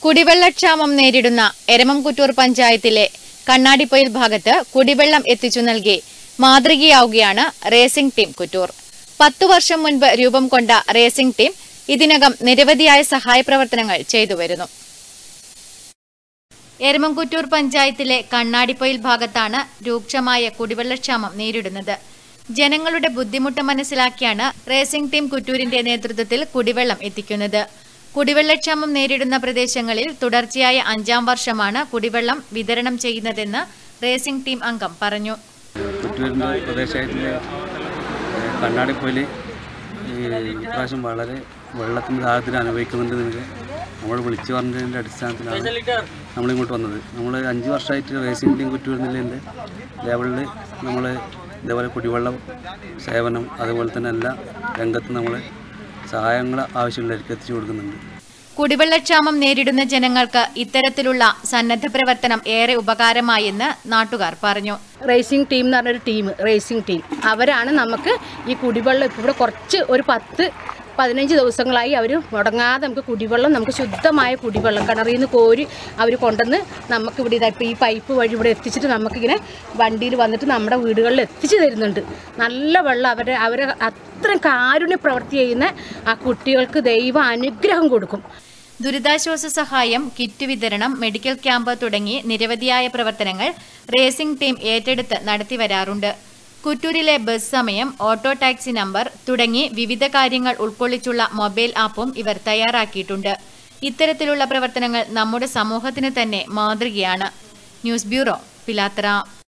കുടിവെള്ളക്ഷാമം നേരിടുന്ന എരമംകുറ്റൂർ പഞ്ചായത്തിലെ കണ്ണാടിപ്പൊയിൽ ഭാഗത്ത് കുടിവെള്ളം എത്തിച്ചു നൽകി മാതൃകയാവുകയാണ് റേസിംഗ് ടീം കുറ്റൂർ പത്തു വർഷം മുൻപ് രൂപം കൊണ്ട റേസിംഗ് ടീം ഇതിനകം നിരവധിയായ സഹായ പ്രവർത്തനങ്ങൾ ചെയ്തു വരുന്നു എരമംകുറ്റൂർ പഞ്ചായത്തിലെ കണ്ണാടിപ്പൊയിൽ ഭാഗത്താണ് രൂക്ഷമായ കുടിവെള്ളക്ഷാമം നേരിടുന്നത് ജനങ്ങളുടെ ബുദ്ധിമുട്ട് മനസ്സിലാക്കിയാണ് റേസിംഗ് ടീം കുറ്റൂരിന്റെ നേതൃത്വത്തിൽ കുടിവെള്ളം എത്തിക്കുന്നത് കുടിവെള്ളക്ഷാമം നേരിടുന്ന പ്രദേശങ്ങളിൽ തുടർച്ചയായ അഞ്ചാം വർഷമാണ് കുടിവെള്ളം വിതരണം ചെയ്യുന്നതെന്ന് റേസിംഗ് ടീം അംഗം പറഞ്ഞു കുറ്റൂരിൻ്റെ പ്രദേശമായിട്ടുള്ള കണ്ണാടിപ്പോയിൽ ഈ ഇപ്രാവശ്യം വളരെ വെള്ളത്തിൻ്റെ ദാഹത്തിന് അനുഭവിക്കുന്നുണ്ട് നിങ്ങൾക്ക് നമ്മൾ വിളിച്ചു പറഞ്ഞതിൻ്റെ അടിസ്ഥാനത്തിലാണ് നമ്മളിങ്ങോട്ട് വന്നത് നമ്മൾ അഞ്ച് വർഷമായിട്ട് റേസിംഗ് ടീം കുറ്റൂർ എന്നുള്ളതിൻ്റെ ലെവലിൽ നമ്മൾ ഇതേപോലെ കുടിവെള്ളം സേവനം അതുപോലെ തന്നെ എല്ലാ രംഗത്തും നമ്മൾ സഹായങ്ങൾ ആവശ്യമുള്ളവർക്ക് എത്തിച്ചു കൊടുക്കുന്നുണ്ട് കുടിവെള്ളക്ഷാമം നേരിടുന്ന ജനങ്ങൾക്ക് ഇത്തരത്തിലുള്ള സന്നദ്ധ പ്രവർത്തനം ഏറെ ഉപകാരമായെന്ന് നാട്ടുകാർ പറഞ്ഞു റേസിംഗ് ടീം എന്ന് പറഞ്ഞൊരു ടീം റേസിംഗ് ടീം അവരാണ് നമുക്ക് ഈ കുടിവെള്ളം ഇപ്പോൾ ഇവിടെ കുറച്ച് ഒരു പത്ത് പതിനഞ്ച് ദിവസങ്ങളായി അവർ മുടങ്ങാതെ നമുക്ക് കുടിവെള്ളം നമുക്ക് ശുദ്ധമായ കുടിവെള്ളം കിണറിൽ നിന്ന് കോരി അവർ കൊണ്ടുവന്ന് നമുക്ക് ഇവിടെ ഇതാ ഇപ്പോൾ ഈ പൈപ്പ് വഴി ഇവിടെ എത്തിച്ചിട്ട് നമുക്കിങ്ങനെ വണ്ടിയിൽ വന്നിട്ട് നമ്മുടെ വീടുകളിൽ എത്തിച്ചു തരുന്നുണ്ട് നല്ല വെള്ളം അവരെ അവരെ അത്രയും കാരുണ്യ പ്രവൃത്തി ചെയ്യുന്ന ആ കുട്ടികൾക്ക് ദൈവം അനുഗ്രഹം കൊടുക്കും ദുരിതാശ്വാസ സഹായം കിറ്റ് വിതരണം മെഡിക്കൽ ക്യാമ്പ് തുടങ്ങി നിരവധിയായ പ്രവർത്തനങ്ങൾ റേസിംഗ് ടീം ഏറ്റെടുത്ത് നടത്തിവരാറുണ്ട് കുറ്റൂരിലെ ബസ് സമയം ഓട്ടോ ടാക്സി നമ്പർ തുടങ്ങി വിവിധ കാര്യങ്ങൾ ഉൾക്കൊള്ളിച്ചുള്ള മൊബൈൽ ആപ്പും ഇവർ തയ്യാറാക്കിയിട്ടുണ്ട് ഇത്തരത്തിലുള്ള പ്രവർത്തനങ്ങൾ നമ്മുടെ സമൂഹത്തിന് തന്നെ മാതൃകയാണ് ന്യൂസ് ബ്യൂറോ പിലാത്തറ